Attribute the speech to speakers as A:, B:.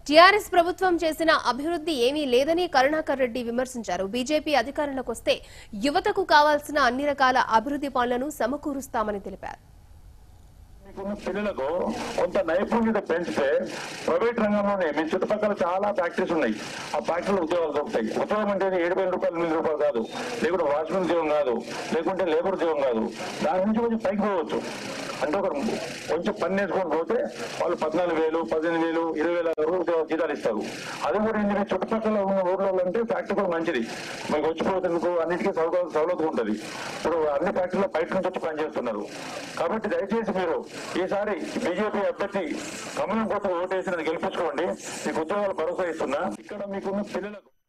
A: TRS ప్రభుత్వం చేసిన అభివృద్ధి ఏమీ లేదని కరుణాకర్ రెడ్డి విమర్శించారు బీజేపీ అధికారంలోకి వస్తే యువతకు కావాల్సిన అన్ని రకాల అభివృద్ధి పనులను సమకూరుస్తామని తెలిపారు
B: మీకున్న పిల్లలకు కొంత నైపుణ్యత పెంచితే ప్రైవేట్ రంగంలోనే మీ చుట్టుపక్కల చాలా ఫ్యాక్టరీస్ ఉన్నాయి ఆ ఫ్యాక్టరీలో ఉద్యోగాలు దొరుకుతాయి ఉద్యోగం అంటే ఏడు వేల రూపాయలు ఎనిమిది రూపాయలు కాదు లేకుంటే వాచ్మెన్ ఉద్యోగం కాదు లేకుంటే లేబర్ ఉద్యోగం కాదు దాని నుంచి కొంచెం పైకి పోవచ్చు అంటే ఒక కొంచెం పని నేర్చుకొని పోతే వాళ్ళు పద్నాలుగు వేలు పదిహేను వేలు ఇరవై వేల వరకు ఉద్యోగ జీతాలు ఇస్తారు అది కూడా ఏంటి మీ చుట్టుపక్కల ఉన్న ఊర్లో అంటే ఫ్యాక్టరీ కూడా మంచిది మీకు వచ్చిపోయేందుకు అన్నిటికీ సౌకర్యం సౌలభ్యం ఉంటుంది ఇప్పుడు అన్ని ఫ్యాక్టరీలో బయట నుంచి వచ్చి పనిచేస్తున్నారు కాబట్టి దయచేసి మీరు ఈసారి బీజేపీ అభ్యర్థి కమలం కోసం ఓటేసి నన్ను గెలిపించుకోండి మీకు ఉద్యోగాలు భరోసా ఇస్తున్నా ఇక్కడ మీకున్న పిల్లలకు